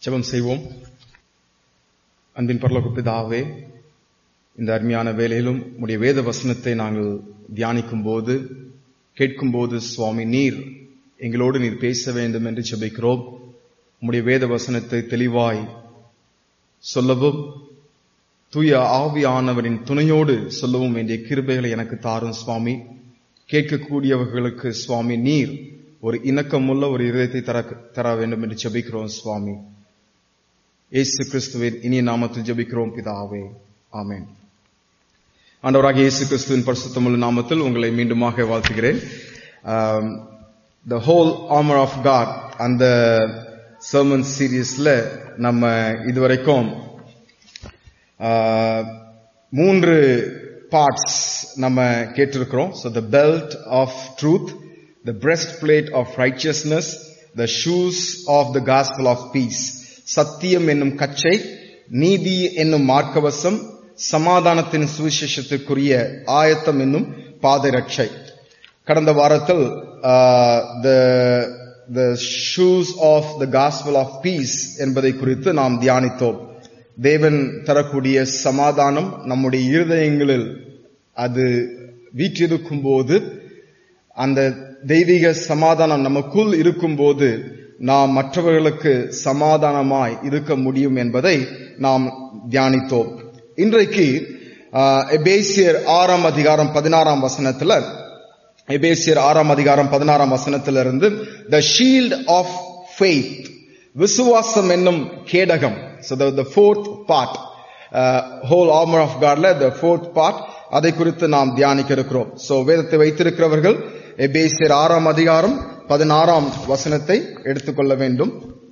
ஜெபம் செய்வோம் அன்பின் பரலோக பிதாவே இந்த அருமையான வேலையிலும் உடைய வேத வசனத்தை நாங்கள் தியானிக்கும் போது கேட்கும் போது சுவாமி நீர் எங்களோடு நீர் பேச வேண்டும் என்று ஜெபிக்கிறோம் உம்முடைய வேத வசனத்தை தெளிவாய் சொல்லவும் தூய ஆவியானவரின் துணையோடு சொல்லவும் வேண்டிய கிருபைகளை எனக்கு தாரும் சுவாமி கேட்கக்கூடியவர்களுக்கு சுவாமி நீர் ஒரு இணக்கமுள்ள ஒரு இதயத்தை தர தர வேண்டும் என்று ஜெபிக்கிறோம் சுவாமி இயேசு கிறிஸ்துவின் இனிய நாமத்தில் ஜெபிக்கிறோம் பிதாவே ஆமென் ஆண்டவராக இயேசு கிறிஸ்துவின் பரிசுத்தமுள்ள நாமத்தில் உங்களை மீண்டுமாக வாழ்த்துகிறேன் the whole armour of God அந்த சர்மன் சீரீஸ்ல நம்ம இதுவரைக்கும் மூன்று பார்ட்ஸ் நம்ம கேட்டிருக்கிறோம் so the belt of truth the breastplate of righteousness the shoes of the gospel of peace சத்தியம் என்னும் கச்சை நீதி என்னும் மார்க்கவசம் சமாதானத்தின் சுவிசேஷத்துக்குரிய ஆயத்தம் என்னும் பாதரட்சை கடந்த வாரத்தில் the shoes of the gospel of peace என்பதை குறித்து நாம் தியானித்தோம் தேவன் தரக்கூடிய சமாதானம் நம்முடைய இருதயங்களில் அது வீற்றிருக்கும் போது அந்த தெய்வீக சமாதானம் நமக்குள் இருக்கும் போது நாம் மற்றவர்களுக்கு சமாதானமாய் இருக்க முடியும் என்பதை நாம் தியானித்தோம் இன்றைக்கு எபேசியர் ஆறாம் அதிகாரம் பதினாறாம் வசனத்துல எபேசியர் ஆறாம் அதிகாரம் பதினாறாம் வசனத்திலிருந்து த ஷீல்ட் ஆஃப் ஃபெய்த் விசுவாசம் என்னும் கேடகம் so the fourth part whole armour of காட்ல த ஃபோர்த் பார்ட் அதை குறித்து நாம் தியானிக்க இருக்கிறோம் ஸோ வேதத்தை வைத்திருக்கிறவர்கள் எபேசியர் ஆறாம் அதிகாரம் பதினாறாம் வசனத்தை எடுத்துக்கொள்ள வேண்டும்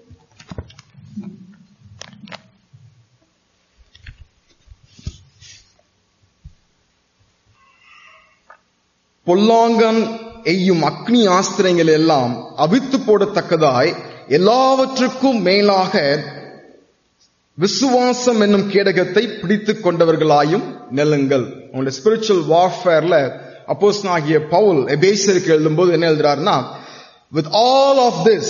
பொல்லாங்கன் எய்யும் அக்னி ஆஸ்திரங்கள் எல்லாம் அவித்து போடத்தக்கதாய் எல்லாவற்றுக்கும் மேலாக விசுவாசம் என்னும் கேடகத்தை பிடித்துக் கொண்டவர்களாயும் நெல்லுங்கள் உங்களுடைய ஸ்பிரிச்சுவல் வார்ஃபேர்ல அப்போஸ் ஆகிய பவுல் எபேசருக்கு எழுதும்போது என்ன எழுதுறாருன்னா with all of this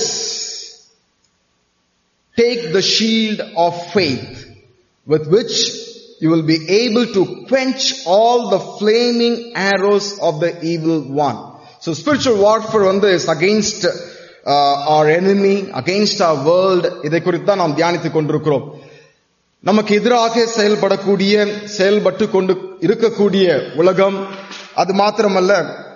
take the shield of faith with which you will be able to quench all the flaming arrows of the evil one. So spiritual warfare வந்து is against uh, our enemy, against our world. இதை குறித்து தான் நாம் தியானித்துக் கொண்டிருக்கிறோம் நமக்கு எதிராக செயல்படக்கூடிய செயல்பட்டு கொண்டு இருக்கக்கூடிய உலகம் அது மாத்திரமல்ல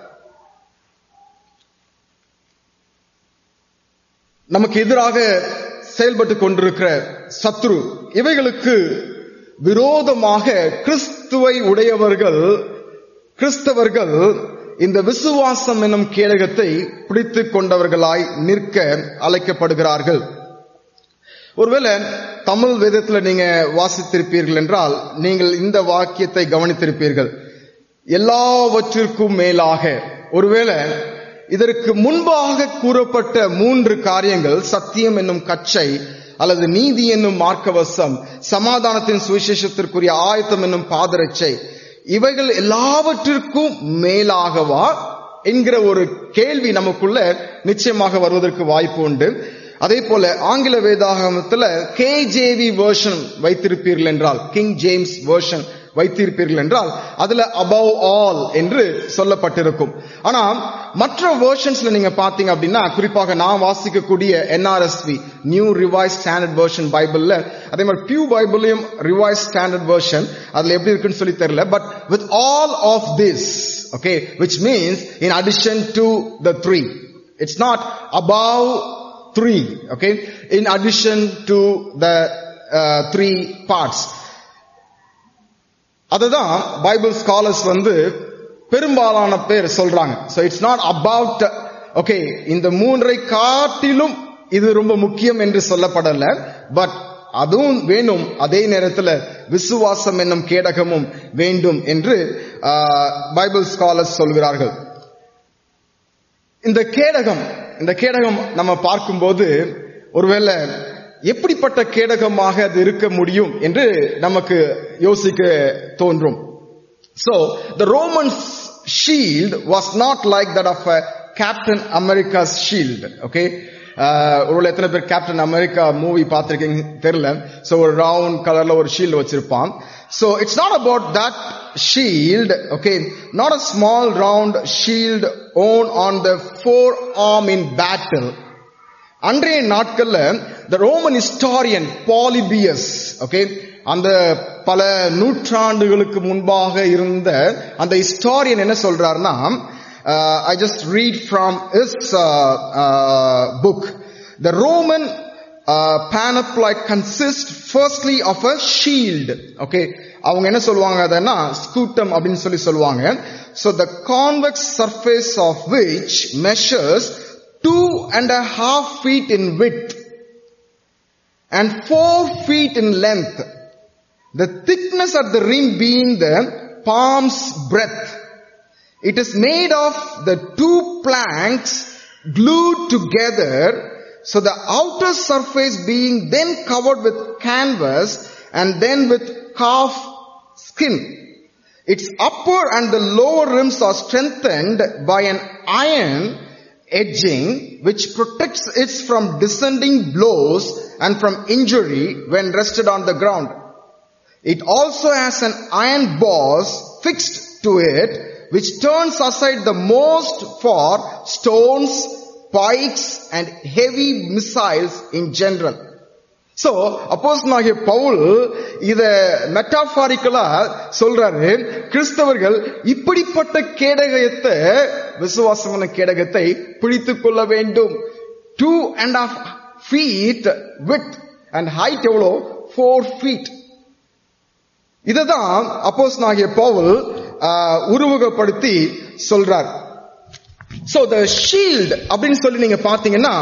நமக்கு எதிராக செயல்பட்டு கொண்டிருக்கிற சத்ரு இவைகளுக்கு விரோதமாக கிறிஸ்துவை உடையவர்கள் கிறிஸ்தவர்கள் இந்த விசுவாசம் என்னும் கேடகத்தை பிடித்துக் கொண்டவர்களாய் நிற்க அழைக்கப்படுகிறார்கள் ஒருவேளை தமிழ் வேதத்தில் நீங்க வாசித்திருப்பீர்கள் என்றால் நீங்கள் இந்த வாக்கியத்தை கவனித்திருப்பீர்கள் எல்லாவற்றிற்கும் மேலாக ஒருவேளை இதற்கு முன்பாக கூறப்பட்ட மூன்று காரியங்கள் சத்தியம் என்னும் கச்சை அல்லது நீதி என்னும் மார்க்கவசம் சமாதானத்தின் சுவிசேஷத்திற்குரிய ஆயத்தம் என்னும் பாதரட்சை இவைகள் எல்லாவற்றிற்கும் மேலாகவா என்கிற ஒரு கேள்வி நமக்குள்ள நிச்சயமாக வருவதற்கு வாய்ப்பு உண்டு அதே போல ஆங்கில வேதாகமத்துல கேஜேவி வேர்ஷன் வைத்திருப்பீர்கள் என்றால் கிங் ஜேம்ஸ் வேர்ஷன் வைத்திருப்பீர்கள் என்றால் அதுல அபவ் ஆல் என்று சொல்லப்பட்டிருக்கும் ஆனா மற்ற வேர்ஷன்ஸ்ல நீங்க பாத்தீங்க அப்படின்னா குறிப்பாக நான் வாசிக்கக்கூடிய NRSV new revise standard version பைபிள்ல அதே மாதிரி பியூ பைபிளையும் ரிவைஸ் ஸ்டாண்டர்ட் வேர்ஷன் அதுல எப்படி இருக்குன்னு சொல்லி தெரியல but with all of this okay which means in addition to the three it's not above three okay in addition to the three parts அதுதான் பைபிள் ஸ்காலர்ஸ் வந்து பெரும்பாலான பேர் சொல்றாங்க so it's not about okay இந்த மூன்றை காட்டிலும் இது ரொம்ப முக்கியம் என்று சொல்லப்படல பட் அதுவும் வேணும் அதே நேரத்தில் விசுவாசம் என்னும் கேடகமும் வேண்டும் என்று பைபிள் ஸ்காலர்ஸ் சொல்கிறார்கள் இந்த கேடகம் இந்த கேடகம் நம்ம பார்க்கும்போது ஒருவேளை எப்படிப்பட்ட கேடகமாக அது இருக்க முடியும் என்று நமக்கு யோசிக்க தோன்றும் So, the Roman shield was not like that of a Captain America's shield okay ஒரு எத்தனை பேர் கேப்டன் அமெரிக்கா மூவி பார்த்திருக்கீங்க தெரியல சோ ஒரு ரவுண்ட் கலர்ல ஒரு ஷீல்டு வச்சிருப்பான் so it's not about that shield okay not a small round shield worn on the forearm in battle அன்றைய நாட்கள்ல the Roman historian Polybius okay அந்த பல நூற்றாண்டுகளுக்கு முன்பாக இருந்த அந்த ஹிஸ்டாரியன் என்ன சொல்றாருன்னா I just read from his book the Roman panoply consist firstly of a shield okay அவங்க என்ன சொல்லுவாங்க அதனா ஸ்கூட்டம் அப்படின்னு சொல்லி சொல்லுவாங்க so the convex surface of which measures two and a half feet in width and four feet in length the thickness at the rim being the palm's breadth it is made of the two planks glued together so the outer surface being then covered with canvas and then with calf skin. Its upper and the lower rims are strengthened by an iron edging which protects it from descending blows and from injury when rested on the ground. It also has an iron boss fixed to it which turns aside the most for stones, pikes and heavy missiles in general. So அப்போஸ் நாகிய Paul இத மெட்டாபாரிக்கலா சொல்றாரு கிறிஸ்தவர்கள் இப்படிப்பட்ட கேடகத்தை விசுவாசமான கேடகத்தை பிடித்துக் கொள்ள வேண்டும் two and half feet width and height எவ்வளோ ஃபோர் ஃபீட் இததான் அப்போஸ் நாகிய பவுல் உருவகப்படுத்தி சொல்றார் சோ த ஷீல்ட் அப்படின்னு சொல்லி நீங்க பாத்தீங்கன்னா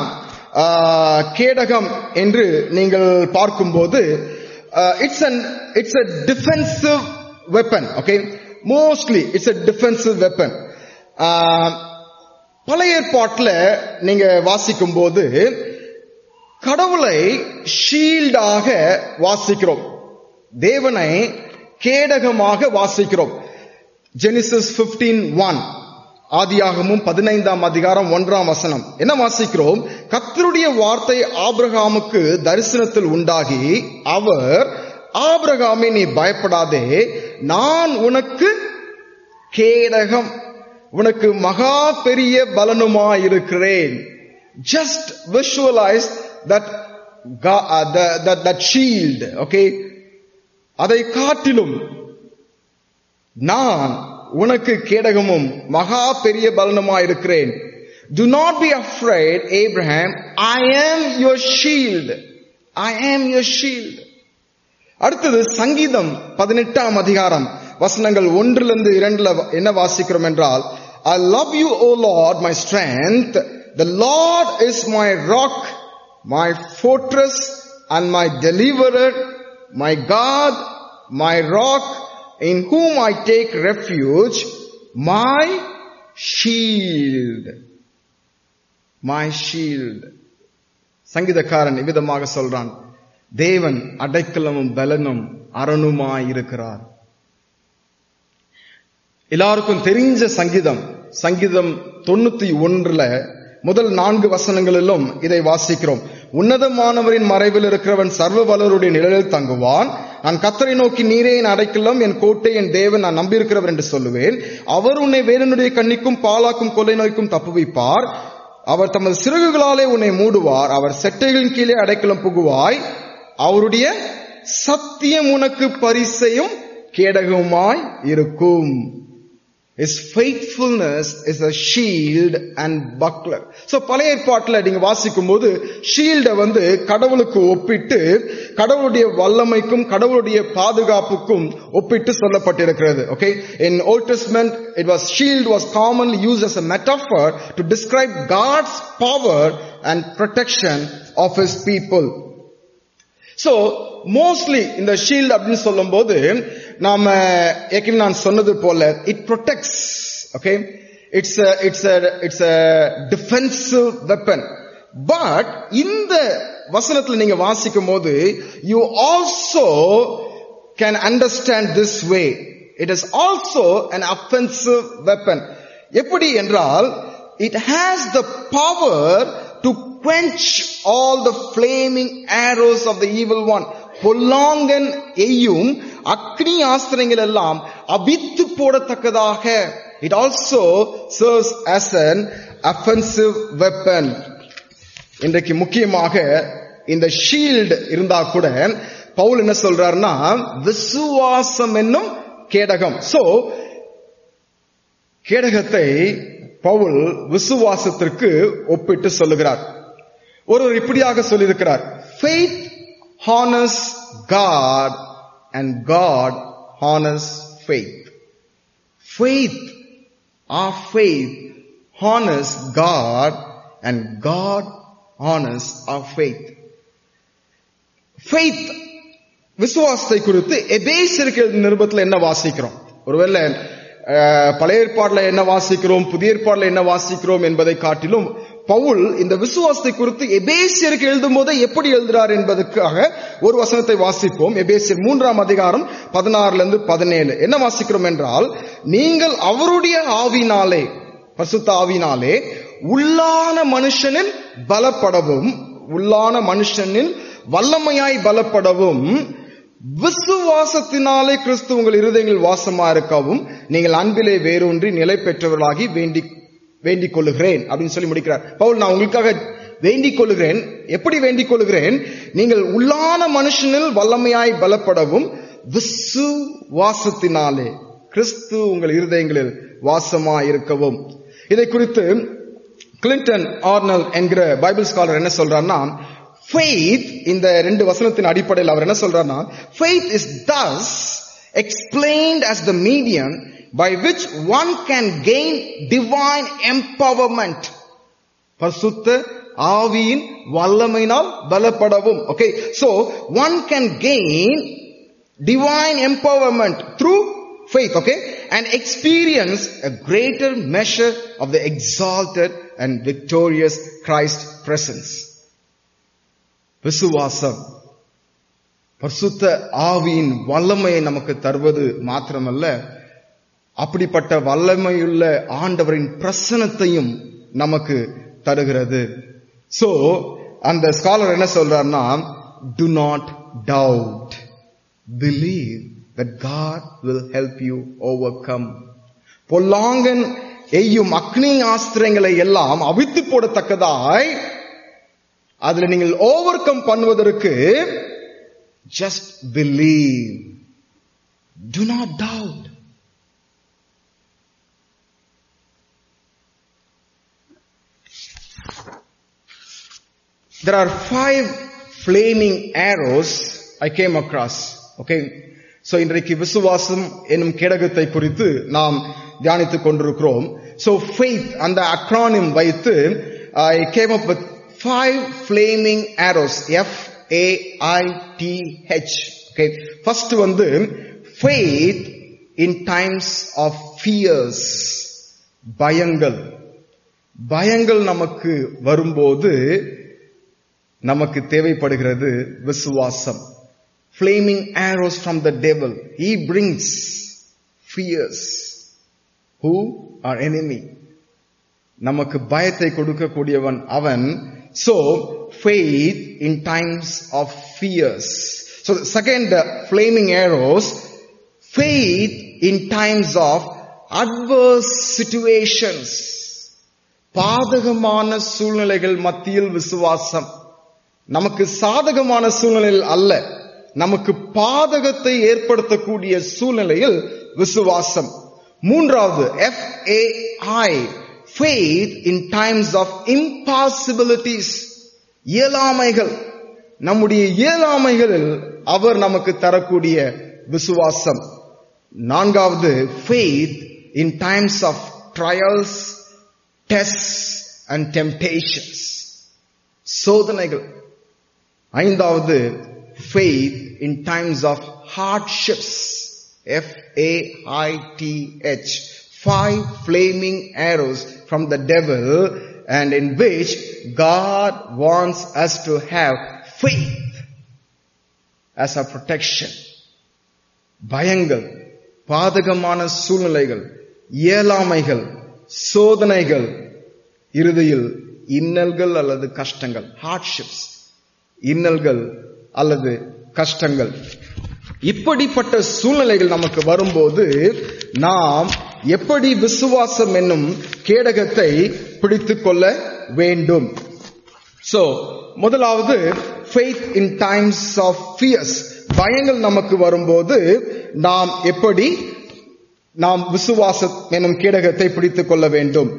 கேடகம் என்று நீங்கள் பார்க்கும்போது it's an it's a defensive weapon okay mostly it's a defensive weapon பழைய ஏற்பாட்டில் நீங்க வாசிக்கும் போது கடவுளை ஷீல்டாக வாசிக்கிறோம் தேவனை கேடகமாக வாசிக்கிறோம் ஜெனிசஸ் பிப்டீன் ஒன் ஆதியாகமும் பதினைந்தாம் அதிகாரம் ஒன்றாம் வசனம் என்ன வாசிக்கிறோம் கத்தருடைய வார்த்தை ஆபிரகாமுக்கு தரிசனத்தில் உண்டாகி அவர் ஆபிரகாமே நீ பயப்படாதே நான் உனக்கு கேடகம் உனக்கு மகா பெரிய பலனுமா இருக்கிறேன் just visualise that that shield okay அதை காட்டிலும் நான் உனக்கு கேடகமும் மகா பெரிய பலனுமா இருக்கிறேன் do not be afraid Abraham I am your shield I am your shield அடுத்தது சங்கீதம் பதினெட்டாம் அதிகாரம் வசனங்கள் ஒன்றிலிருந்து இரண்டுல என்ன வாசிக்கிறோம் என்றால் I love you O Lord my strength the Lord is my rock my fortress and my deliverer my God my rock in whom I take refuge, my shield. My shield. சங்கீதக்காரன் இவ்விதமாக சொல்றான் தேவன் அடைக்கலமும் பலனும் அரணுமாய் இருக்கிறார் எல்லாருக்கும் தெரிஞ்ச சங்கீதம் சங்கீதம் தொண்ணூத்தி ஒன்றுல முதல் நான்கு வசனங்களிலும் இதை வாசிக்கிறோம் உன்னதமானவரின் மறைவில் இருக்கிறவன் சர்வ வளருடைய நிழலில் தங்குவான் நான் கத்தரை நோக்கி நீரே என் அடைக்கலம் என் கோட்டை என் தேவன் நான் நம்பியிருக்கிறவர் என்று சொல்லுவேன் அவர் உன்னை வேறனுடைய கண்ணிக்கும் பாலாக்கும் கொலை நோய்க்கும் தப்புவிப்பார் அவர் தமது சிறகுகளாலே உன்னை மூடுவார் அவர் செட்டைகளின் கீழே அடைக்கலம் புகுவாய் அவருடைய சத்தியம் உனக்கு பரிசையும் கேடகமாய் இருக்கும் His faithfulness is a shield and buckler. So பழைய ஏற்பாட்டில் நீங்க வாசிக்கும் போது ஷீல்ட வந்து கடவுளுக்கு ஒப்பிட்டு கடவுளுடைய வல்லமைக்கும் கடவுளுடைய பாதுகாப்புக்கும் ஒப்பிட்டு சொல்லப்பட்டிருக்கிறது okay in Old Testament it was shield was commonly use as a metaphor to describe God's power and protection of his people so mostly இந்த ஷீல்ட் அப்படின்னு சொல்லும் போது நாம ஏற்கனவே நான் சொன்னது போல it protects okay it's it's it's defensive weapon but இந்த வசனத்துல நீங்க வாசிக்கும் போது you also can understand this way it is also an offensive weapon எப்படி என்றால் it has the power to quench all the flaming arrows of the evil one பொல்லாங்கன் எய்யும் அக்னி ஆஸ்திரங்கள் எல்லாம் அபித்து போடத்தக்கதாக it also serves as an offensive weapon இன்றைக்கு முக்கியமாக இந்த shield இருந்தா கூட பவுல் என்ன சொல்றாருன்னா விசுவாசம் என்னும் கேடகம் சோ கேடகத்தை பவுல் விசுவாசத்திற்கு ஒப்பிட்டு சொல்லுகிறார் ஒருவர் இப்படியாக சொல்லியிருக்கிறார் faith honors God and God honors faith faith our faith honors God and God honors our faith faith விசுவாசத்தை குறித்து எபேசியருக்கு நிருபத்தில் என்ன வாசிக்கிறோம் ஒருவேளை அஹ், பழைய ஏற்பாடுல என்ன வாசிக்கிறோம் புதிய ஏற்பாடுல என்ன வாசிக்கிறோம் என்பதை காட்டிலும் பவுல் இந்த விசுவாசத்தை குறித்து எபேசியருக்கு எழுதும் போது எப்படி எழுதுறார் என்பதற்காக ஒரு வசனத்தை வாசிப்போம் எபேசியர் மூன்றாம் அதிகாரம் பதினாறுல இருந்து பதினேழு என்ன வாசிக்கிறோம் என்றால் நீங்கள் அவருடைய ஆவினாலே பசுத்த ஆவினாலே உள்ளான மனுஷனில் பலப்படவும் உள்ளான மனுஷனில் வல்லமையாய் பலப்படவும் விசுவாசத்தினாலே கிறிஸ்து உங்கள் இருதயங்களில் வாசமா இருக்கவும் நீங்கள் அன்பிலே வேரூன்றி நிலை பெற்றவர்களாகி வேண்டி வேண்டிக் கொள்ளுகிறேன் அப்படின்னு சொல்லி முடிக்கிறார் பவுல் நான் உங்களுக்காக வேண்டிக் கொள்ளுகிறேன் எப்படி வேண்டிக் கொள்ளுகிறேன் நீங்கள் உள்ளான மனுஷனில் வல்லமையாய் பலப்படவும் விசுவாசத்தினாலே கிறிஸ்து உங்கள் இருதயங்களில் வாசமா இருக்கவும் இதை குறித்து கிளின்டன் ஆர்னல் என்கிற பைபிள் ஸ்காலர் என்ன சொல்றாருன்னா faith இந்த ரெண்டு வசனத்தின் அடிப்படையில் அவர் என்ன சொல்றாருன்னா faith is thus explained as the medium by which one can gain divine empowerment பரிசுத்த ஆவியின் வல்லமையினால் பலப்படவும் okay so one can gain divine empowerment through faith okay and experience a greater measure of the exalted and victorious Christ presence விசுவாசம் பரிசுத்த ஆவியின் வல்லமையை நமக்கு தருவது மாத்திரமல்ல அப்படிப்பட்ட வல்லமையுள்ள ஆண்டவரின் பிரசனத்தையும் நமக்கு தருகிறது சோ அந்த ஸ்காலர் என்ன சொல்றாருன்னா do not doubt believe that God will help you overcome பொல்லாங்கன் எய்யும் அக்னி ஆஸ்திரங்களை எல்லாம் அவித்து போடத்தக்கதாய் அதுல நீங்கள் ஓவர் கம் பண்ணுவதற்கு just believe do not doubt There are five flaming arrows I came across. Okay. So இன்றைக்கு விசுவாசம் என்னும் கேடகத்தை குறித்து நாம் தியானித்துக் கொண்டிருக்கிறோம் So faith அந்த அக்ரானிம் வைத்து I came up with five flaming arrows. F A I T H. Okay. First வந்து faith in times of fears. பயங்கள் பயங்கள் நமக்கு வரும்போது நமக்கு தேவைப்படுகிறது விசுவாசம் flaming arrows from the devil he brings fears who are enemy நமக்கு பயத்தை கொடுக்கக்கூடியவன் அவன் so faith in times of fears so the second uh, flaming arrows faith in times of adverse situations பாதகமான சூழ்நிலைகள் மத்தியில் விசுவாசம் நமக்கு சாதகமான சூழ்நிலையில் அல்ல நமக்கு பாதகத்தை ஏற்படுத்தக்கூடிய சூழ்நிலையில் விசுவாசம் மூன்றாவது F A I faith in times of impossibilities இயலாமைகள் நம்முடைய இயலாமைகளில் அவர் நமக்கு தரக்கூடிய விசுவாசம் நான்காவது faith in times of trials tests and temptations சோதனைகள் ஐந்தாவது faith in times of hardships F A I T H five flaming arrows from the devil and in which God wants us to have faith as a protection பயங்கள் பாதகமான சூழ்நிலைகள் இயலாமைகள் சோதனைகள் இறுதியில் இன்னல்கள் அல்லது கஷ்டங்கள் ஹார்ட்ஷிப்ஸ் இன்னல்கள் அல்லது கஷ்டங்கள் இப்படிப்பட்ட சூழ்நிலைகள் நமக்கு வரும்போது நாம் எப்படி விசுவாசம் என்னும் கேடகத்தை பிடித்துக் கொள்ள வேண்டும் சோ முதலாவது faith in times of fears பயங்கள் நமக்கு வரும்போது நாம் எப்படி நாம் விசுவாச என்னும் கேடகத்தை பிடித்துக் கொள்ள வேண்டும்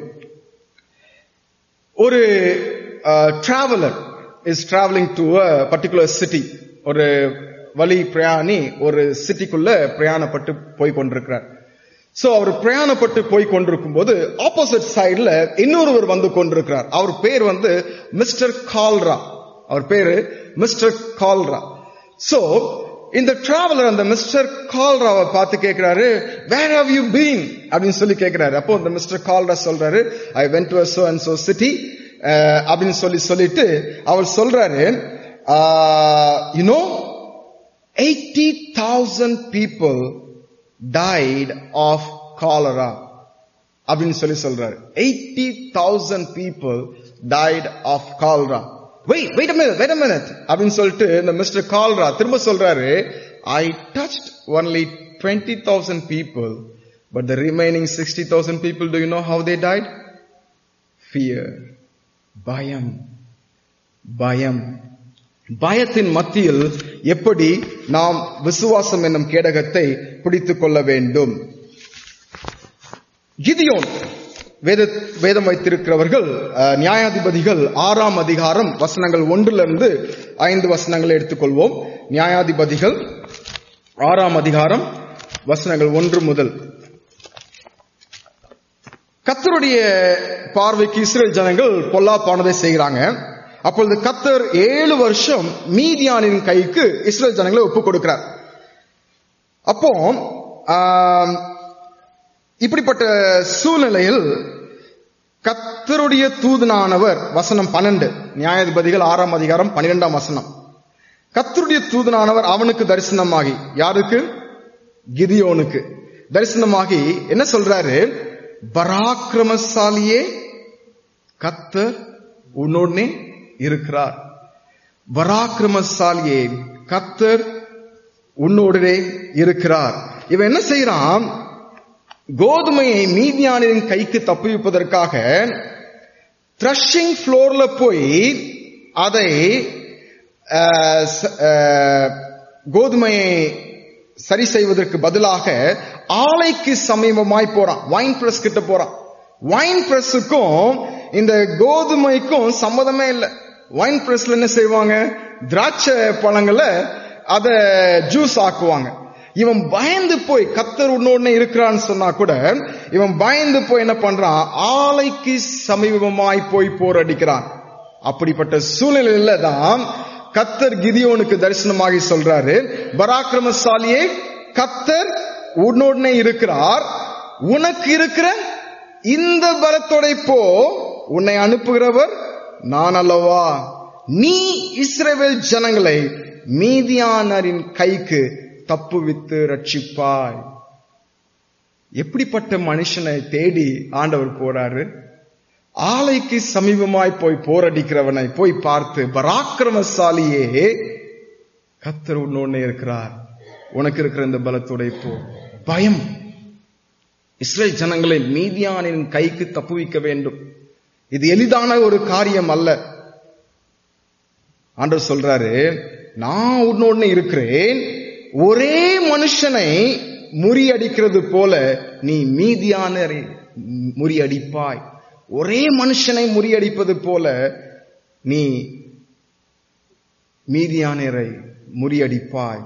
ஒரு traveller is travelling to a particular city ஒரு வழி பிரயாணி ஒரு சிட்டிக்குள்ள பிரயாணப்பட்டு போய் கொண்டிருக்கிறார் சோ அவர் பிரயாணப்பட்டு போய் கொண்டிருக்கும் போது ஆப்போசிட் சைடுல இன்னொருவர் வந்து கொண்டிருக்கிறார் அவர் பேர் வந்து மிஸ்டர் கால்ரா அவர் பேரு மிஸ்டர் கால்ரா சோ இந்த டிராவலர் அந்த மிஸ்டர் கால்ராவை பார்த்து கேட்கிறாரு வேர் ஹவ் யூ பீன் அப்படின்னு சொல்லி கேட்கிறாரு அப்போ இந்த மிஸ்டர் கால்ரா சொல்றாரு I went to so and so city அப்படின்னு சொல்லி சொல்லிட்டு அவர் சொல்றாரு you know eighty thousand people died of cholera அப்படின்னு சொல்லி சொல்றாரு eighty thousand people died of cholera wait wait minute wait minute அப்படின்னு சொல்லிட்டு இந்த மிஸ்டர் கால்ரா திரும்ப சொல்றாரு I touched only twenty thousand people but the remaining sixty thousand people do you know how they died fear பயம் பயம் பயத்தின் மத்தியில் எப்படி நாம் விசுவாசம் என்னும் கேடகத்தை பிடித்துக் கொள்ள வேண்டும் கிதியோன் வேத வேதம் வைத்திருக்கிறவர்கள் நியாயாதிபதிகள் ஆறாம் அதிகாரம் வசனங்கள் ஒன்றிலிருந்து ஐந்து வசனங்களை எடுத்துக்கொள்வோம் நியாயாதிபதிகள் ஆறாம் அதிகாரம் வசனங்கள் ஒன்று முதல் கத்தருடைய பார்வைக்கு இஸ்ரேல் ஜனங்கள் பொல்லாப்பானதை செய்கிறாங்க அப்பொழுது கத்தர் ஏழு வருஷம் மீதியானின் கைக்கு இஸ்ரேல் ஜனங்களை ஒப்புக் கொடுக்கிறார் அப்போ இப்படிப்பட்ட சூழ்நிலையில் கத்தருடைய தூதனானவர் வசனம் பன்னெண்டு நியாயாதிபதிகள் ஆறாம் அதிகாரம் பன்னிரெண்டாம் வசனம் கத்தருடைய தூதனானவர் அவனுக்கு தரிசனமாகி யாருக்கு கிதியோனுக்கு தரிசனமாகி என்ன சொல்றாரு பராக்கிரமசாலியே கத்தர் உன்னோடனே இருக்கிறார் பராக்கிரமசாலியே கத்தர் உன்னோடனே இருக்கிறார் இவன் என்ன செய்யறான் கோதுமையை மீதியானின் கைக்கு தப்புவிப்பதற்காக த்ரஷிங் ஃப்ளோர்ல போய் அதை கோதுமையை சரி செய்வதற்கு பதிலாக ஆலைக்கு சமீபமாய் போறான் வைன் பிரஸ் கிட்ட போறான் வைன் பிரஸுக்கும் இந்த கோதுமைக்கும் சம்மதமே இல்லை வைன் பிரஸ்ல என்ன செய்வாங்க திராட்சை பழங்களை அத ஜூஸ் ஆக்குவாங்க இவன் பயந்து போய் கத்தர் உன்னோடனே இருக்கிறான்னு சொன்னா கூட இவன் பயந்து போய் என்ன பண்றான் ஆலைக்கு சமீபமாய் போய் போர் அடிக்கிறான் அப்படிப்பட்ட சூழ்நிலையில தான் கத்தர் கிதியோனுக்கு தரிசனமாகி சொல்றாரு பராக்கிரமசாலியே கத்தர் உன்னோடனே இருக்கிறார் உனக்கு இருக்கிற இந்த பலத்தோட போ உன்னை அனுப்புகிறவர் நான் அல்லவா நீ இஸ்ரேவேல் ஜனங்களை மீதியானரின் கைக்கு தப்புவித்து ரட்சிப்பாய் எப்படிப்பட்ட மனுஷனை தேடி ஆண்டவர் போறாரு ஆலைக்கு சமீபமாய் போய் போரடிக்கிறவனை போய் பார்த்து பராக்கிரமசாலியே கத்தர் உன்னொன்னே இருக்கிறார் உனக்கு இருக்கிற இந்த பலத்துடைய போ பயம் இஸ்ரேல் ஜனங்களை மீதியானின் கைக்கு தப்புவிக்க வேண்டும் இது எளிதான ஒரு காரியம் அல்ல ஆண்டவர் சொல்றாரு நான் உன்னோடனே இருக்கிறேன் ஒரே மனுஷனை முறியடிக்கிறது போல நீ மீதியான முறியடிப்பாய் ஒரே மனுஷனை முறியடிப்பது போல நீ மீதியானரை முறியடிப்பாய்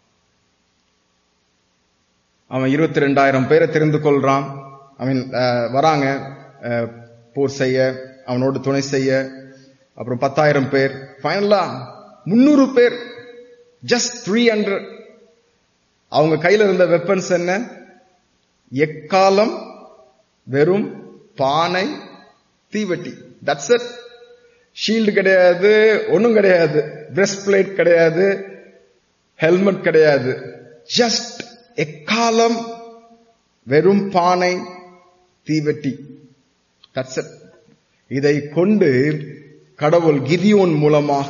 அவன் இருபத்தி ரெண்டாயிரம் பேரை தெரிந்து கொள்றான் அவன் வராங்க போர் செய்ய அவனோடு துணை செய்ய அப்புறம் பத்தாயிரம் பேர் ஃபைனலா முன்னூறு பேர் ஜஸ்ட் த்ரீ ஹண்ட்ரட் அவங்க கையில இருந்த வெப்பன்ஸ் என்ன எக்காலம் வெறும் பானை தீவெட்டி தட்ஸ் இட் ஷீல்டு கிடையாது ஒன்றும் கிடையாது பிரஸ்ட் பிளேட் கிடையாது ஹெல்மெட் கிடையாது ஜஸ்ட் எக்காலம் வெறும் பானை தீவெட்டி தட்ஸ் இட் இதை கொண்டு கடவுள் கிதியோன் மூலமாக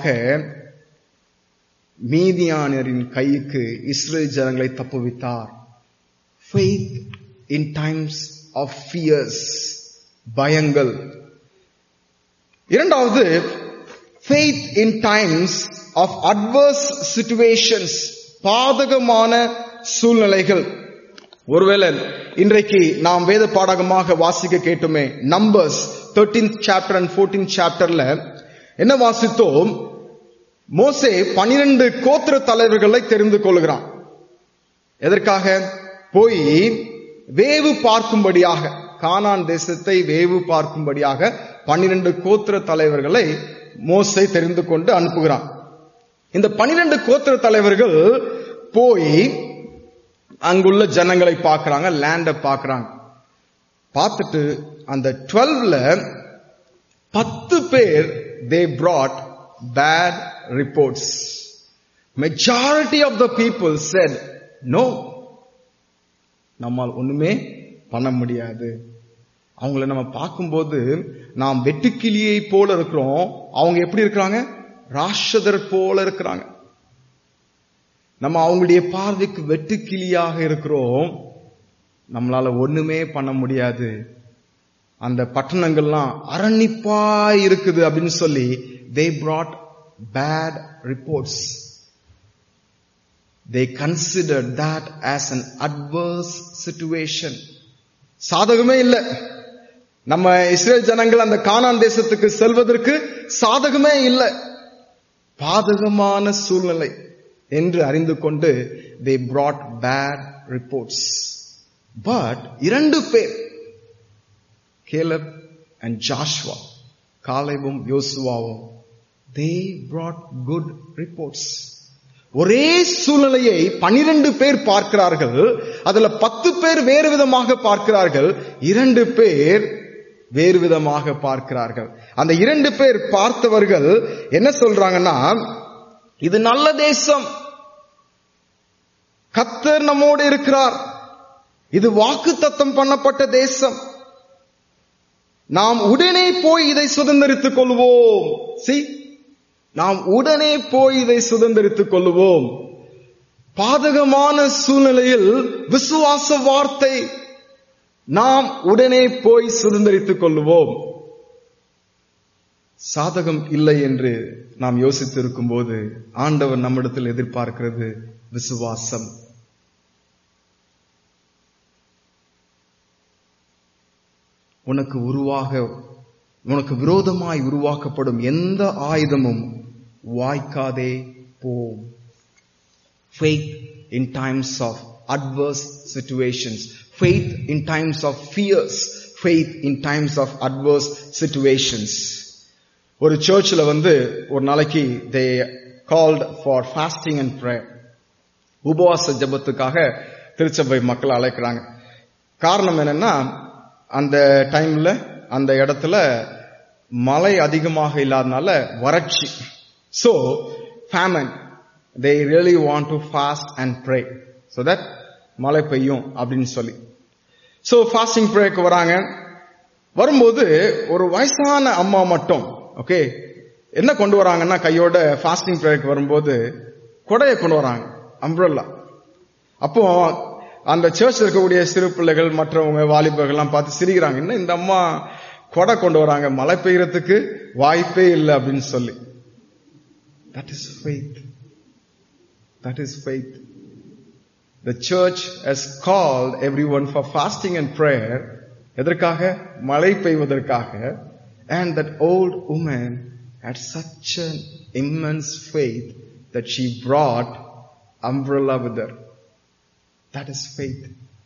மீதியானரின் கைக்கு இஸ்ரேல் ஜனங்களை தப்புவித்தார் faith in times of fears பயங்கள் இரண்டாவது faith in times of adverse situations பாதகமான சூழ்நிலைகள் ஒருவேளை இன்றைக்கு நாம் வேத பாடகமாக வாசிக்க கேட்டுமே Numbers thirteenth chapter and fourteen சாப்டர்ல என்ன வாசித்தோம் மோசே பனிரெண்டு கோத்திர தலைவர்களை தெரிந்து கொள்கிறான் எதற்காக போய் வேவு பார்க்கும்படியாக கானான் தேசத்தை வேவு பார்க்கும்படியாக பன்னிரண்டு கோத்திர தலைவர்களை மோசை தெரிந்து கொண்டு அனுப்புகிறான் இந்த பனிரெண்டு கோத்திர தலைவர்கள் போய் அங்குள்ள ஜனங்களை பார்க்கறாங்க லேண்ட பார்க்கறாங்க பார்த்துட்டு அந்த டுவெல்வ்ல பத்து பேர் they brought bad reports majority of the people said no நம்மால் ஒண்ணுமே பண்ண முடியாது அவங்கள நம்ம பார்க்கும்போது நாம் வெட்டுக்கிளியை போல இருக்கிறோம் அவங்க எப்படி இருக்கிறாங்க ராஷதர் போல இருக்கிறாங்க நம்ம அவங்களுடைய பார்வைக்கு வெட்டுக்கிளியாக இருக்கிறோம் நம்மளால ஒண்ணுமே பண்ண முடியாது அந்த பட்டணங்கள்லாம் அரணிப்பா இருக்குது அப்படின்னு சொல்லி they brought bad reports they considered that as an adverse situation சாதகமே இல்ல நம்ம இஸ்ரேல் ஜனங்கள் அந்த கானான் தேசத்துக்கு செல்வதற்கு சாதகமே இல்ல பாதகமான சூழ்நிலை என்று அறிந்து கொண்டு they brought bad reports but இரண்டு பேர் கேலப் அண்ட் ஜாஷ்வா காலைவும் யோசுவாவும் they brought good reports ஒரே சூழ்நிலையை பனிரெண்டு பேர் பார்க்கிறார்கள் அதுல பத்து பேர் வேறு விதமாக பார்க்கிறார்கள் இரண்டு பேர் வேறு விதமாக பார்க்கிறார்கள் அந்த இரண்டு பேர் பார்த்தவர்கள் என்ன சொல்றாங்கன்னா இது நல்ல தேசம் கத்தர் நம்மோடு இருக்கிறார் இது வாக்கு தத்தம் பண்ணப்பட்ட தேசம் நாம் உடனே போய் இதை சுதந்திரித்துக் கொள்வோம் சி நாம் உடனே போய் இதை சுதந்திரித்துக் கொள்வோம் பாதகமான சூழ்நிலையில் விசுவாச வார்த்தை நாம் உடனே போய் சுதந்திரித்துக் கொள்வோம் சாதகம் இல்லை என்று நாம் யோசித்திருக்கும் போது ஆண்டவர் நம்மிடத்தில் எதிர்பார்க்கிறது விசுவாசம் உனக்கு உருவாக உனக்கு விரோதமாய் உருவாக்கப்படும் எந்த ஆயுதமும் வாய்க்காதே போம் faith in times of adverse situations faith in times of fears faith in times of adverse situations ஒரு சர்ச்சில் வந்து ஒரு நாளைக்கு they called for fasting and prayer உபவாச ஜபத்துக்காக திருச்சபை மக்கள் அழைக்கிறாங்க காரணம் என்னன்னா அந்த டைம்ல அந்த இடத்துல மழை அதிகமாக இல்லாதனால வறட்சி so famine they really want to fast and pray so that மழை பெய்யும் அப்படின்னு சொல்லி ஸோ ஃபாஸ்டிங் ப்ரேக்கு வராங்க வரும்போது ஒரு வயசான அம்மா மட்டும் ஓகே என்ன கொண்டு வராங்கன்னா கையோட ஃபாஸ்டிங் ப்ரேக்கு வரும்போது கொடையை கொண்டு வராங்க அம்ப்ரல்லா அப்போ அந்த சர்ச் இருக்கக்கூடிய சிறு பிள்ளைகள் மற்றவங்க வாலிபர்கள்லாம் பார்த்து சிரிக்கிறாங்க என்ன இந்த அம்மா கொடை கொண்டு வராங்க மழை பெய்யறதுக்கு வாய்ப்பே இல்லை அப்படின்னு சொல்லி that is faith that is faith the church has called every one for fasting and prayer எதற்காக மழை பெய்வதற்காக and that old woman had such an immense faith that she brought umbrella with her. That is faith.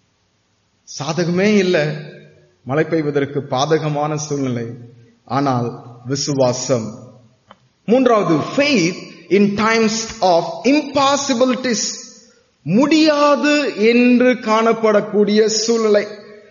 சாதகமே இல்லை மழை பெய்வதற்கு பாதகமான சூழ்நிலை ஆனால் விசுவாசம் மூன்றாவது faith in times of impossibilities முடியாது என்று காணப்படக்கூடிய சூழ்நிலை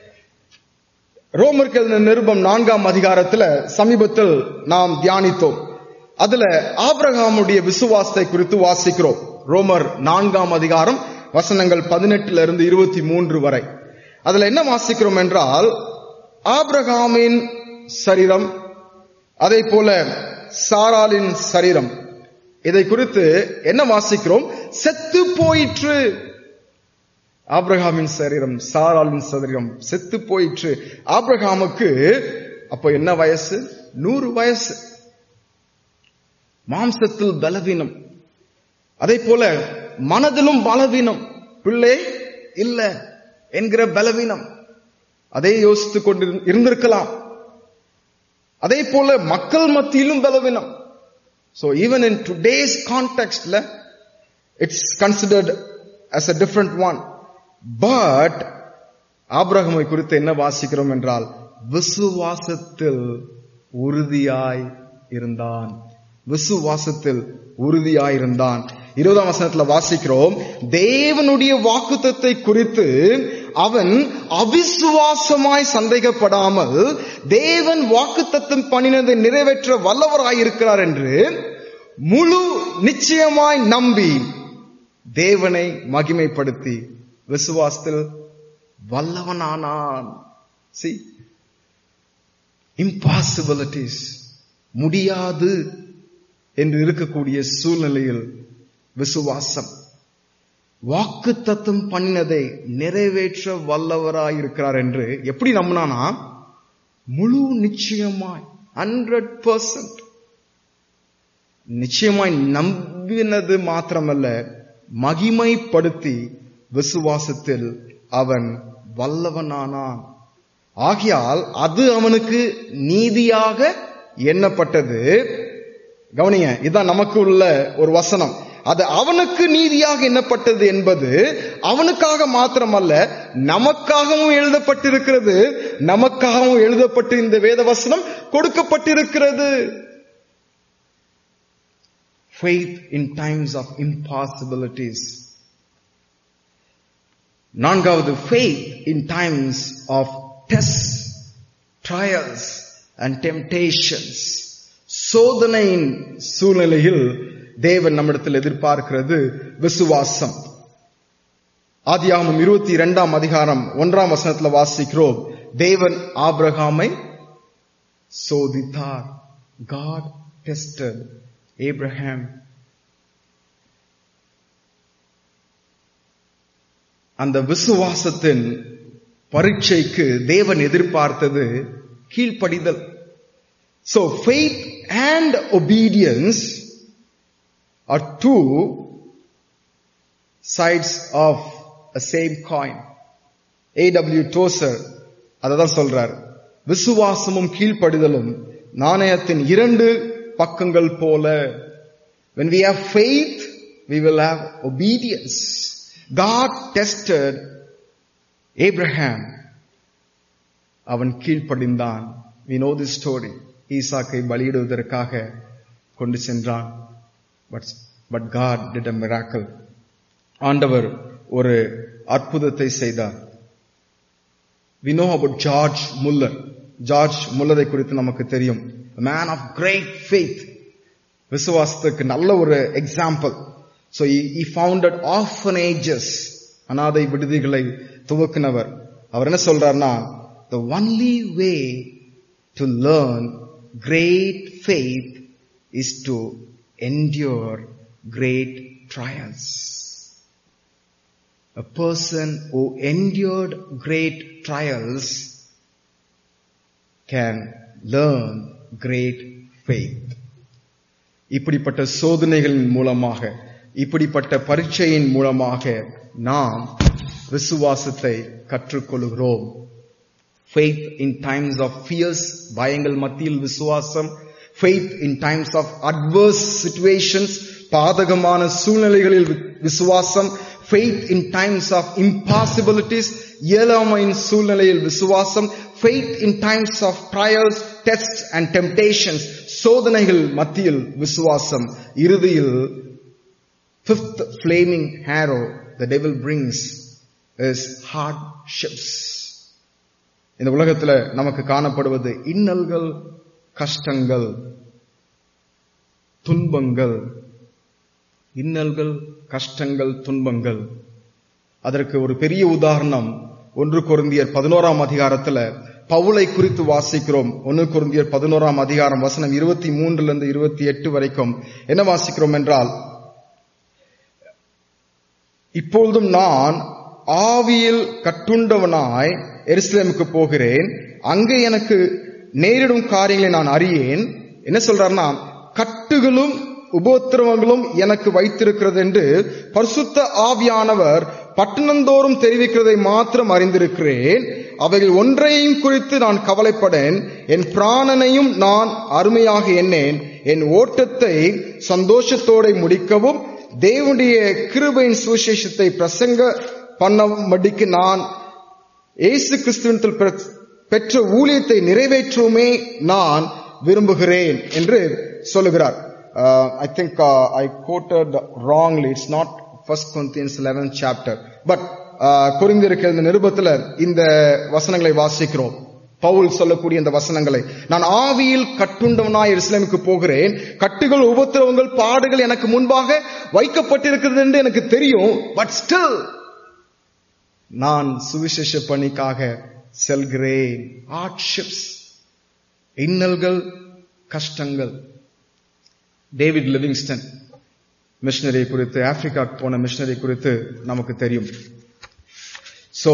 ரோமர்கள் நிருபம் நான்காம் அதிகாரத்துல சமீபத்தில் நாம் தியானித்தோம் அதுல ஆபிரகாமுடைய விசுவாசத்தை குறித்து வாசிக்கிறோம் ரோமர் நான்காம் அதிகாரம் வசனங்கள் பதினெட்டுல இருந்து இருபத்தி மூன்று வரை அதுல என்ன வாசிக்கிறோம் என்றால் ஆபிரகாமின் சரீரம் அதே போல சாராளின் சரீரம் இதை குறித்து என்ன வாசிக்கிறோம் செத்து போயிற்று ஆபிரகாமின் சரீரம் சாராளின் சரீரம் செத்து போயிற்று ஆபிரகாமுக்கு அப்போ என்ன வயசு நூறு வயசு மாம்சத்தில் பலவீனம் அதே போல மனதிலும் பலவீனம் பிள்ளை இல்ல என்கிற பலவீனம் அதை யோசித்துக் கொண்டு இருந்திருக்கலாம் அதே போல மக்கள் மத்தியிலும் பலவீனம் So even in today's context, it's considered as a different one. But ஆபிரகமை குறித்து என்ன வாசிக்கிறோம் என்றால் விசுவாசத்தில் உறுதியாய் இருந்தான் விசுவாசத்தில் உறுதியாய் இருந்தான் இருபதாம் வசனத்துல வாசிக்கிறோம் தேவனுடைய வாக்குத்தத்தை குறித்து அவன் அவிசுவாசமாய் சந்தேகப்படாமல் தேவன் வாக்குத்தத்தம் பண்ணினதை நிறைவேற்ற வல்லவராயிருக்கிறார் என்று முழு நிச்சயமாய் நம்பி தேவனை மகிமைப்படுத்தி விசுவாசத்தில் வல்லவனானான் சி இம்பாசிபிலிட்டிஸ் முடியாது என்று இருக்கக்கூடிய சூழ்நிலையில் விசுவாசம் வாக்கு தத்துவம் பண்ணினதை நிறைவேற்ற வல்லவராயிருக்கிறார் என்று எப்படி நம்பினானா முழு நிச்சயமாய் ஹண்ட்ரட் பர்சன்ட் நிச்சயமாய் நம்பினது மாத்திரமல்ல மகிமைப்படுத்தி விசுவாசத்தில் அவன் வல்லவனானான் ஆகையால் அது அவனுக்கு நீதியாக எண்ணப்பட்டது கவனிங்க இதுதான் நமக்கு உள்ள ஒரு வசனம் அது அவனுக்கு நீதியாக எண்ணப்பட்டது என்பது அவனுக்காக மாத்திரமல்ல நமக்காகவும் எழுதப்பட்டிருக்கிறது நமக்காகவும் எழுதப்பட்டு இந்த வேத வசனம் கொடுக்கப்பட்டிருக்கிறது faith in times of impossibilities நான்காவது faith in times of tests trials and temptations சோதனையின் சூழ்நிலையில் தேவன் நம்மிடத்தில் எதிர்பார்க்கிறது விசுவாசம் ஆதியாகமம் இருபத்தி இரண்டாம் அதிகாரம் ஒன்றாம் வசனத்துல வாசிக்கிறோம் தேவன் ஆபிரகாமை சோதித்தார் God tested Abraham அந்த விசுவாசத்தின் பரீட்சைக்கு தேவன் எதிர்பார்த்தது கீழ்ப்படிதல் So faith and obedience are two sides of a same coin. A.W. Tozer அததான் சொல்றார் விசுவாசமும் கீழ்ப்படிதலும் நாணயத்தின் இரண்டு பக்கங்கள் போல when we have faith we will have obedience god tested abraham அவன் கீழ்ப்படிந்தான் we know this story ஈசாக்கை பலியிடுவதற்காக கொண்டு சென்றான் but but God did a miracle ஆண்டவர் ஒரு அற்புதத்தை செய்தார் we know about George Muller George முல்லரை குறித்து நமக்கு தெரியும் மேன் ஆஃப் கிரேட் ஃபெய்த் விசுவாசத்துக்கு நல்ல ஒரு example so he founded orphanages அனாதை விடுதிகளை துவக்கினவர் அவர் என்ன சொல்றாருன்னா the only way to learn great faith is to endure great trials. A person who endured great trials can learn great faith. இப்படிப்பட்ட சோதனைகளின் மூலமாக இப்படிப்பட்ட பரீட்சையின் மூலமாக நாம் விசுவாசத்தை கற்றுக்கொள்கிறோம் faith in times of fears பயங்கள் மத்தியில் விசுவாசம் faith in times of adverse situations பாதகமான சூழ்நிலைகளில் விசுவாசம் faith in times of impossibilities இயலாமையின் சூழ்நிலையில் விசுவாசம் faith in times of trials tests and temptations சோதனைகள் மத்தியில் விசுவாசம் இறுதியில் fifth flaming arrow the devil brings is hardships இந்த உலகத்துல நமக்கு காணப்படுவது இன்னல்கள் கஷ்டங்கள் துன்பங்கள் இன்னல்கள் கஷ்டங்கள் துன்பங்கள் அதற்கு ஒரு பெரிய உதாரணம் ஒன்று கொருந்தியர் பதினோராம் அதிகாரத்துல பவுலை குறித்து வாசிக்கிறோம் ஒன்னு குருந்தியர் பதினோராம் அதிகாரம் வசனம் இருபத்தி மூன்றுல இருந்து இருபத்தி எட்டு வரைக்கும் என்ன வாசிக்கிறோம் என்றால் இப்பொழுதும் நான் ஆவியில் கட்டுண்டவனாய் எருசலேமுக்கு போகிறேன் அங்கே எனக்கு நேரிடும் காரியங்களை நான் அறியேன் என்ன சொல்றாருன்னா கட்டுகளும் உபோத்திரவங்களும் எனக்கு வைத்திருக்கிறது என்று பரிசுத்த ஆவியானவர் பட்டணந்தோறும் தெரிவிக்கிறதை மாத்திரம் அறிந்திருக்கிறேன் அவைகள் ஒன்றையும் குறித்து நான் கவலைப்படேன் என் பிராணனையும் நான் அருமையாக எண்ணேன் என் ஓட்டத்தை சந்தோஷத்தோட முடிக்கவும் தேவனுடைய கிருபையின் சுவிசேஷத்தை பிரசங்க பண்ணும்படிக்கு நான் இயேசு கிறிஸ்துவத்தில் பெற்ற ஊழியத்தை நிறைவேற்றுமே நான் விரும்புகிறேன் என்று சொல்லுகிறார் I think I quoted wrongly it's not First Corinthians eleven chapter but குறிந்திருக்கிற இந்த நிருபத்துல இந்த வசனங்களை வாசிக்கிறோம் பவுல் சொல்லக்கூடிய இந்த வசனங்களை நான் ஆவியில் கட்டுண்டவனாய் எருசலேமுக்கு போகிறேன் கட்டுகள் உபத்திரவங்கள் பாடுகள் எனக்கு முன்பாக வைக்கப்பட்டிருக்கிறது என்று எனக்கு தெரியும் பட் ஸ்டில் நான் சுவிசேஷ பணிக்காக செல்கிறேன் ஹார்ட்ஷிப்ஸ் இன்னல்கள் கஷ்டங்கள் டேவிட் லிவிங்ஸ்டன் மிஷினரி குறித்து ஆப்பிரிக்கா போன மிஷினரி குறித்து நமக்கு தெரியும் சோ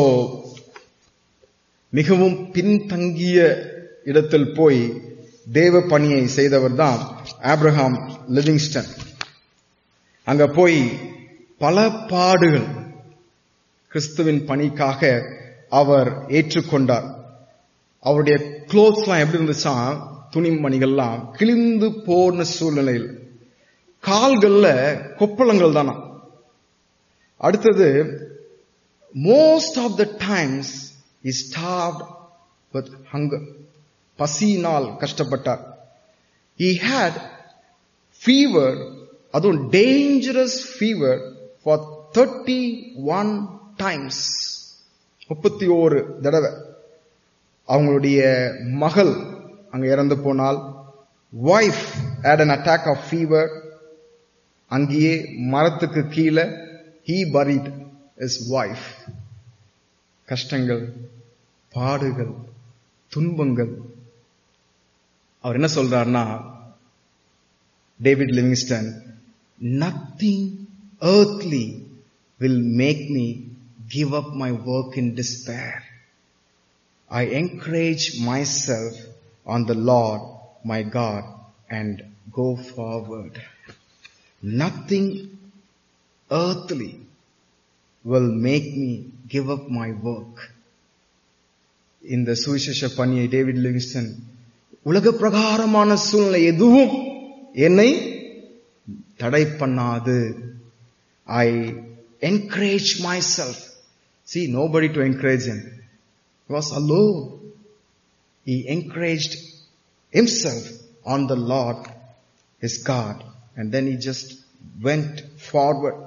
மிகவும் பின்தங்கிய இடத்தில் போய் தேவ பணியை செய்தவர் தான் ஆப்ரஹாம் லிவிங்ஸ்டன் அங்க போய் பல பாடுகள் கிறிஸ்துவின் பணிக்காக அவர் ஏற்றுக்கொண்டார் அவருடைய எல்லாம் எப்படி இருந்துச்சா துணிமணிகள்லாம் கிழிந்து போன சூழ்நிலையில் கால்கள்ல கொப்பளங்கள் தானா அடுத்தது most of the times is start with hunger பசியினால் கஷ்டப்பட்டார் ஹி ஹேட் ஃபீவர் அதுவும் dangerous fever for thirty one times முப்பத்தி ஓரு தடவை அவங்களுடைய மகள் அங்க இறந்து போனால் wife had an attack of fever அங்கேயே மரத்துக்கு கீழே he buried his wife கஷ்டங்கள் பாடுகள் துன்பங்கள் அவர் என்ன சொல்றாருன்னா David Livingstone nothing earthly will make me give up my work in despair. I encourage myself on the Lord my God and go forward. Nothing earthly will make me give up my work. இந்த சுவிசேஷ பணியை David Livingstone உலக பிரகாரமான சூழ்நிலை எதுவும் என்னை தடை பண்ணாது I encourage myself see nobody to encourage him He was alone. He encouraged himself on the Lord, his God, and then he just went forward.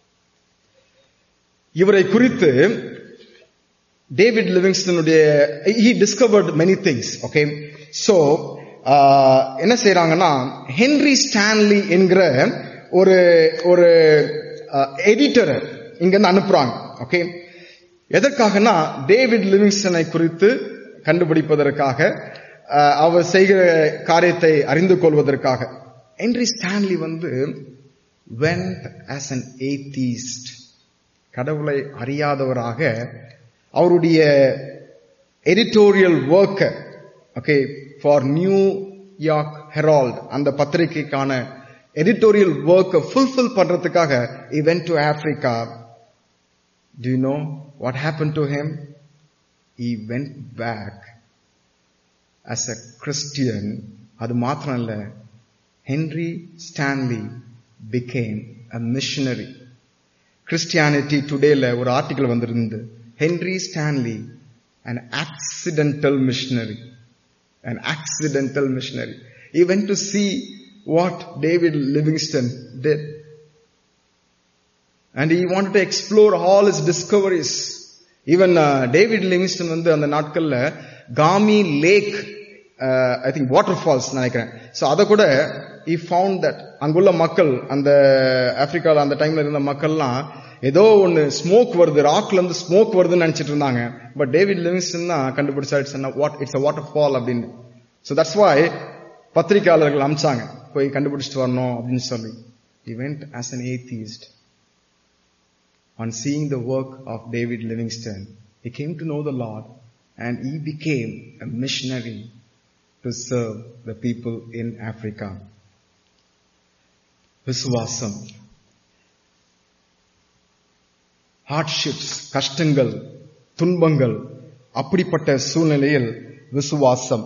இவரை குறித்து டேவிட் லிவிங்ஸ்டனுடைய he discovered many things okay so என்ன செய்யறாங்கன்னா Henry Stanley என்கிற ஒரு ஒரு எடிட்டரை இங்க இருந்து அனுப்புறாங்க ஓகே எதற்காகனா டேவிட் லிவிங்ஸ்டனை குறித்து கண்டுபிடிப்பதற்காக அவர் செய்கிற காரியத்தை அறிந்து கொள்வதற்காக ஹென்ரி ஸ்டான்லி வந்து வெண்ட் ஆஸ் அன் ஏத்தீஸ்ட் கடவுளை அறியாதவராக அவருடைய editorial work okay for New York Herald அந்த பத்திரிகைக்கான எடிட்டோரியல் ஒர்க் ஃபுல்ஃபில் பண்றதுக்காக he went to Africa Do you know what happened to him? He went back as a Christian. அது மாத்திரம் இல்ல Henry Stanley became a missionary. Christianity டுடேல ஒரு article வந்திருந்து Henry Stanley an accidental missionary. An accidental missionary. He went to see what David Livingston did. And he wanted to explore all his discoveries. Even David Livingstone வந்து அந்த நாட்கள்ல காமி lake I think waterfalls நினைக்கிறேன் so அதை கூட இ found that அங்குள்ள மக்கள் அந்த ஆப்பிரிக்கால அந்த டைம்ல இருந்த மக்கள்லாம் ஏதோ ஒன்னு ஸ்மோக் வருது ராக்ல இருந்து ஸ்மோக் வருதுன்னு நினைச்சிட்டு இருந்தாங்க பட் டேவிட் லிவிங்ஸ்டன் தான் கண்டுபிடிச்சா it's what it's waterfall அப்படின்னு ஸோ தட்ஸ் வாய் பத்திரிகையாளர்கள் அமிச்சாங்க போய் கண்டுபிடிச்சிட்டு வரணும் அப்படின்னு சொல்லி he went as an atheist on seeing the work of David Livingstone, he came to know the Lord and he became a missionary to serve the people in Africa. விசுவாசம் hardships கஷ்டங்கள் துன்பங்கள் அப்படிப்பட்ட சூழ்நிலையில் விசுவாசம்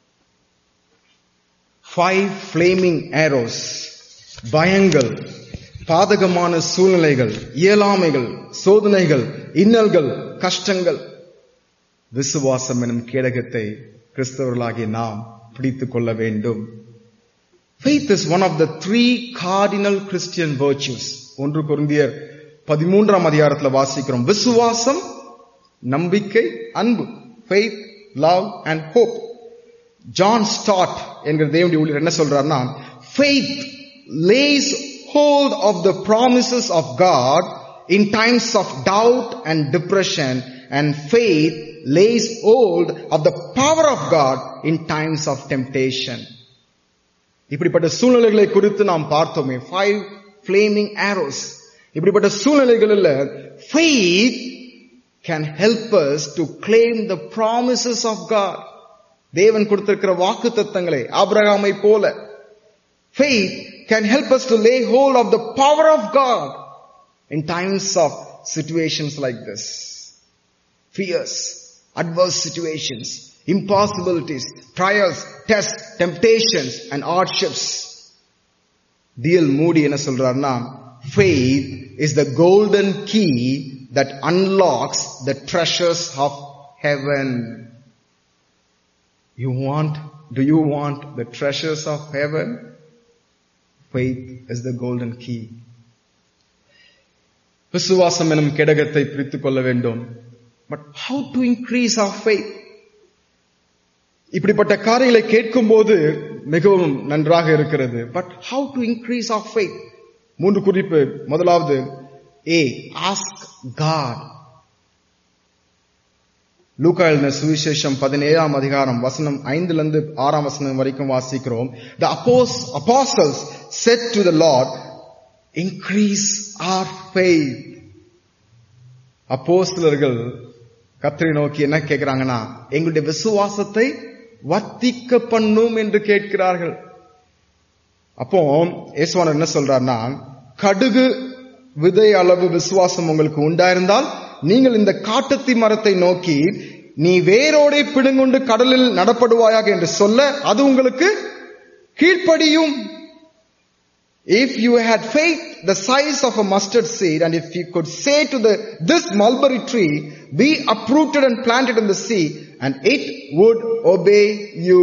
ஃபைவ் ஃபிளேமிங் ஏரோஸ் பயங்கள் பாதகமான சூழ்நிலைகள் இயலாமைகள் சோதனைகள் இன்னல்கள் கஷ்டங்கள் விசுவாசம் எனும் கேடகத்தை கிறிஸ்தவர்களாகிய நாம் பிடித்துக் கொள்ள வேண்டும் Faith is one of the three cardinal Christian virtues. ஒன்று குருந்தியர் பதிமூன்றாம் அதிகாரத்தில் வாசிக்கிறோம் விசுவாசம் நம்பிக்கை அன்பு faith love and hope John Stott என்கிற தேவனுடைய ஊழியர் என்ன சொல்றாருன்னா faith lays hold of the promises of God in times of doubt and depression and faith lays hold of the power of God in times of temptation. இப்படிப்பட்ட சூழ்நிலைகளை குறித்து நாம் பார்த்தோமே ஃபைவ் ஃபிளேமிங் ஆரோஸ் இப்படிப்பட்ட சூழ்நிலைகளில் faith can help us to claim the promises of God தேவன் கொடுத்திருக்கிற வாக்கு தத்தங்களை ஆபிரகாமை போல faith can help us to lay hold of the power of God in times of situations like this. Fears, adverse situations, impossibilities, trials, tests, temptations and hardships. D.L. Moody என்ன சொல்றாருன்னா faith is the golden key that unlocks the treasures of heaven. You want, do you want the treasures of heaven? faith is the golden key. விசுவாசம் எனும் கேடகத்தை பிரித்துக் கொள்ள வேண்டும் but how to increase of faith இப்படிப்பட்ட காரியங்களை கேட்கும் போது மிகவும் நன்றாக இருக்கிறது but how to increase of faith மூன்று குறிப்பு முதலாவது ஏ ஆஸ்க் காட் லூக்கா எழுதின சுவிசேஷம் பதினேழாம் அதிகாரம் வசனம் ஐந்துல இருந்து ஆறாம் வசனம் வரைக்கும் வாசிக்கிறோம் த அப்போஸ் apostles said to the Lord, increase our faith. அப்போஸ்தலர்கள் கத்தரை நோக்கி என்ன கேட்கிறாங்கன்னா எங்களுடைய விசுவாசத்தை வத்திக்க பண்ணும் என்று கேட்கிறார்கள் அப்போ இயேசுவானர் என்ன சொல்றாருன்னா கடுகு விதை அளவு விசுவாசம் உங்களுக்கு உண்டாயிருந்தால் நீங்கள் இந்த காட்டத்தி மரத்தை நோக்கி நீ வேரோடே பிடுங்குண்டு கடலில் நடப்படுவாயாக என்று சொல்ல அது உங்களுக்கு கீழ்ப்படியும் If you had faith the size of a mustard seed, and if you could say to the this mulberry tree, be uprooted and planted in the sea, and it would obey you.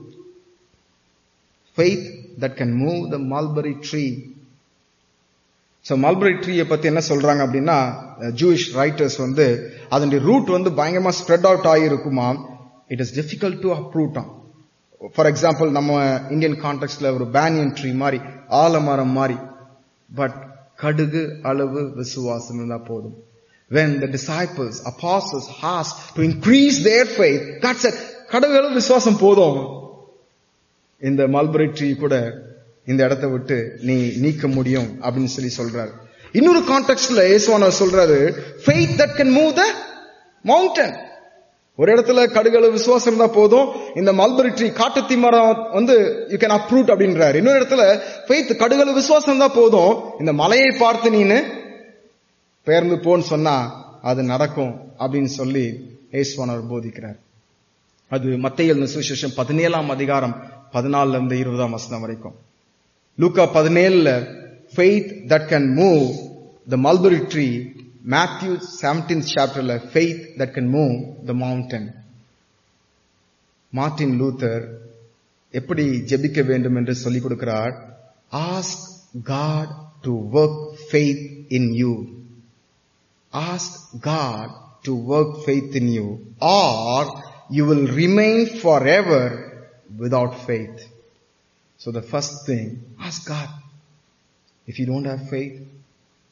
Faith that can move the mulberry tree. So mulberry ட்ரீயை பத்தி என்ன சொல்றாங்க அப்படின்னா Jewish writers வந்து அதனுடைய root வந்து பயங்கரமா spread out ஆகிருக்குமா it is difficult to uproot them for example நம்ம இந்தியன் கான்டெக்ட்ல ஒரு பேனியன் ட்ரீ மாதிரி ஆலமரம் மாதிரி பட் கடுகு அளவு விசுவாசம் இருந்தா போதும் when the disciples apostles asked to increase their faith God said கடுகு அளவு விசுவாசம் போதும் இந்த மல்பரி ட்ரீ கூட இந்த இடத்தை விட்டு நீ நீக்க முடியும் அப்படின்னு சொல்லி சொல்றாரு இன்னொரு கான்டெக்ட்ல இயேசுவானவர் சொல்றாரு faith that can move the mountain ஒரு இடத்துல கடுகளவு விசுவாசம் இருந்தா போதும் இந்த மல்பரி ட்ரீ காட்டுத்தி மரம் வந்து யூ கேன் அப்ரூட் அப்படின்றாரு இன்னொரு இடத்துல ஃபெய்த் கடுகளவு விசுவாசம் இருந்தா போதும் இந்த மலையை பார்த்து நீனு பெயர்ந்து போன்னு சொன்னா அது நடக்கும் அப்படின்னு சொல்லி ஏசுவானவர் போதிக்கிறார் அது மத்திய சுவிசேஷம் பதினேழாம் அதிகாரம் பதினாலுல இருந்து இருபதாம் வசனம் வரைக்கும் லூக்கா பதினேழுல faith that can move the mulberry tree Matthew 17th chapterல faith that can move the mountain. Martin Luther எப்படி ஜெபிக்க வேண்டும் என்று சொல்லிக் கொடுக்கிறார் ask God to work faith in you ask God to work faith in you or you will remain forever without faith so the first thing ask God if you don't have faith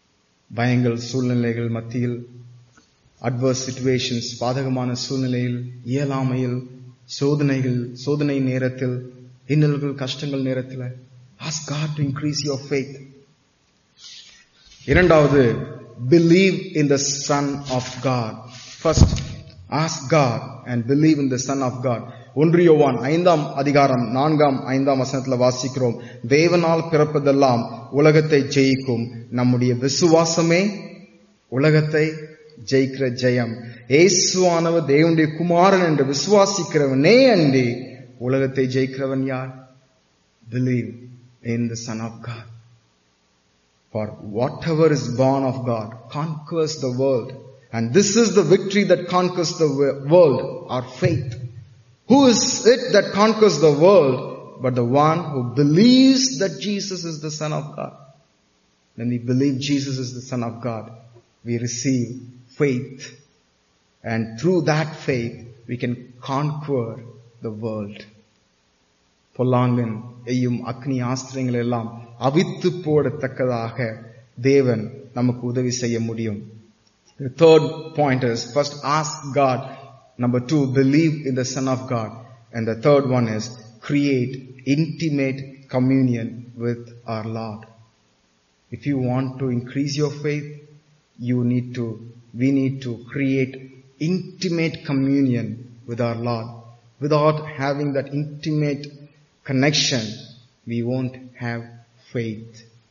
பயங்கள் சூழ்நிலைகள் மத்தியில் adverse situations பாதகமான சூழ்நிலையில் இயலாமையில் சோதனைகள் சோதனை நேரத்தில் இன்னல்கள் கஷ்டங்கள் நேரத்தில் ask God to increase your faith இரண்டாவது believe in the son of God first ask God and believe in the son of God ஒன்று யோவான் ஐந்தாம் அதிகாரம் நான்காம் ஐந்தாம் வசனத்துல வாசிக்கிறோம் தேவனால் பிறப்பதெல்லாம் உலகத்தை ஜெயிக்கும் நம்முடைய விசுவாசமே உலகத்தை ஜெயிக்கிற ஜெயம் ஏசுவானவர் தேவனுடைய குமாரன் என்று விசுவாசிக்கிறவனே அன்றி உலகத்தை ஜெயிக்கிறவன் யார் believe in the son of God for whatever is born of God conquers the world and this is the victory that conquers the wo- world our faith who is it that conquers the world but the one who believes that Jesus is the son of God when we believe Jesus is the son of God we receive faith and through that faith we can conquer the world பொல்லாங்கன் எய்யும் அக்னி ஆஸ்திரங்கள் எல்லாம் அவித்து போடத்தக்கதாக தேவன் நமக்கு உதவி செய்ய முடியும் The third point is first ask God. Number two, believe in the Son of God. And the third one is create intimate communion with our Lord. If you want to increase your faith, you need to, we need to create intimate communion with our Lord. Without having that intimate connection, we won't have faith.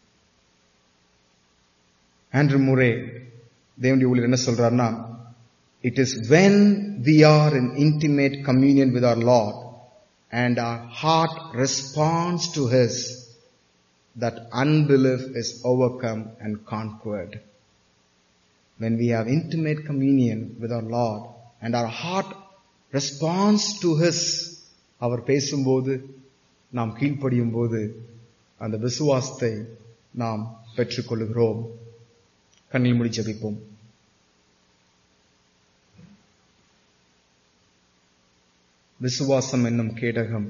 Andrew Murray தேவனுடைய ஊழியர் என்ன சொல்றாருன்னா it is when we are in intimate communion with our Lord and our heart response to his that unbelief is overcome and conquered. When we have intimate communion with our Lord and our heart responds to His, அவர் பேசும்போது நாம் கீழ்ப்படியும் போது அந்த விசுவாசத்தை நாம் பெற்றுக்கொள்கிறோம் கண்ணில் முடி ஜெபிப்போம் விசுவாசம் என்னும் கேடகம்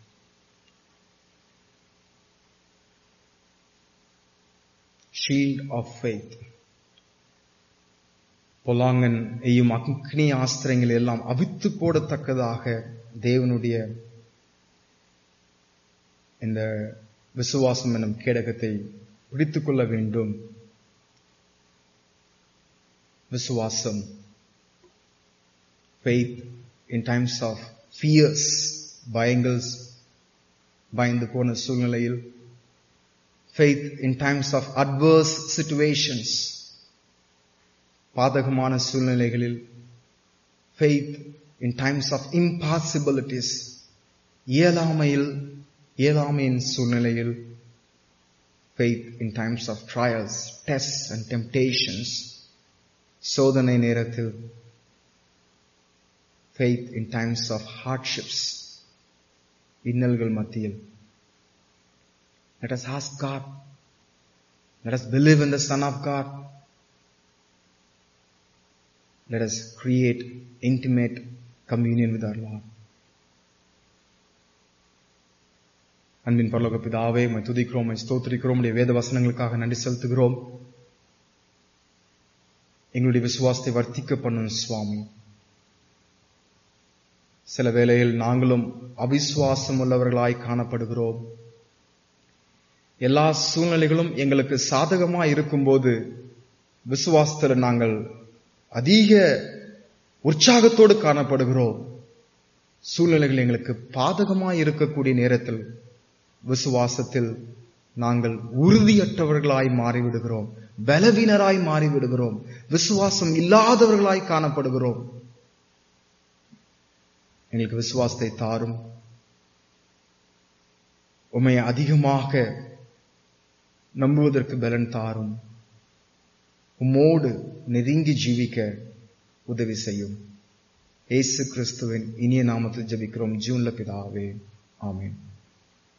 ஷீல்ட் ஆஃப் ஃபெய்த் பொல்லாங்கன் எய்யும் அக்னி ஆஸ்திரங்கள் எல்லாம் அவித்து போடத்தக்கதாக தேவனுடைய இந்த விசுவாசம் என்னும் கேடகத்தை பிடித்துக் கொள்ள வேண்டும் விசுவாசம் faith in times of fears பயங்கள் பயந்து போன சூழ்நிலையில் faith in times of adverse situations பாதகமான சூழ்நிலைகளில் faith in times of impossibilities இயலாமையில் இயலாமையின் சூழ்நிலையில் faith in times of trials tests and temptations சோதனை நேரத்தில் faith in times of hardships இன்னல்கள் மத்தியில் let us ask God. Let us believe in the Son of God. Let us create intimate communion with our Lord. அன்பின் பரலோக பிதாவே உம்மை துதிக்கிறோம் உம்மை ஸ்தோத்திரிக்கிறோம் உடைய வேத வசனங்களுக்காக நன்றி செலுத்துகிறோம் எங்களுடைய விசுவாசத்தை வர்த்திக்க பண்ணும் சுவாமி சில வேளையில் நாங்களும் அவிசுவாசம் உள்ளவர்களாய் காணப்படுகிறோம் எல்லா சூழ்நிலைகளும் எங்களுக்கு சாதகமா இருக்கும்போது விசுவாசத்தில் நாங்கள் அதிக உற்சாகத்தோடு காணப்படுகிறோம் சூழ்நிலைகள் எங்களுக்கு பாதகமா இருக்கக்கூடிய நேரத்தில் விசுவாசத்தில் நாங்கள் உறுதியற்றவர்களாய் மாறிவிடுகிறோம் பலவீனராய் மாறிவிடுகிறோம் விசுவாசம் இல்லாதவர்களாய் காணப்படுகிறோம் எங்களுக்கு விசுவாசத்தை தாரும் உண்மை அதிகமாக நம்புவதற்கு பலன் தாரும் உம்மோடு நெருங்கி ஜீவிக்க உதவி செய்யும் ஏசு கிறிஸ்துவின் இனிய நாமத்தில் ஜபிக்கிறோம் ஜூன்ல பிதாவே ஆமேன்